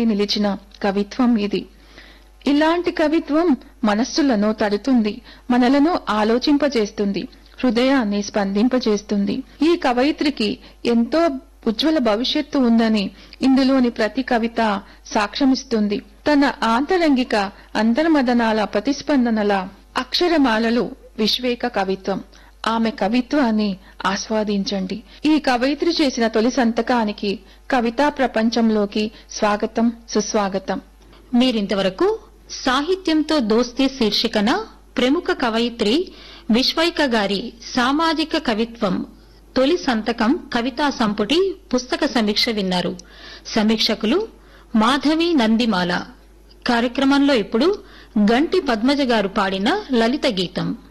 నిలిచిన కవిత్వం ఇది ఇలాంటి కవిత్వం మనస్సులను తడుతుంది మనలను ఆలోచింపజేస్తుంది హృదయాన్ని స్పందింపజేస్తుంది ఈ కవయిత్రికి ఎంతో ఉజ్వల భవిష్యత్తు ఉందని ఇందులోని ప్రతి కవిత సాక్ష్యమిస్తుంది తన ఆంతరంగిక అంతర్మదనాల ప్రతిస్పందనల అక్షరమాలలు విశ్వేక కవిత్వం ఆమె కవిత్వాన్ని ఆస్వాదించండి ఈ కవయిత్రి చేసిన తొలి సంతకానికి కవితా ప్రపంచంలోకి స్వాగతం సుస్వాగతం మీరింతవరకు సాహిత్యంతో దోస్తీ శీర్షికన ప్రముఖ కవయిత్రి విశ్వైక గారి సామాజిక కవిత్వం తొలి సంతకం కవితా సంపుటి పుస్తక సమీక్ష విన్నారు సమీక్షకులు మాధవి నందిమాల కార్యక్రమంలో ఇప్పుడు గంటి పద్మజ గారు పాడిన లలిత గీతం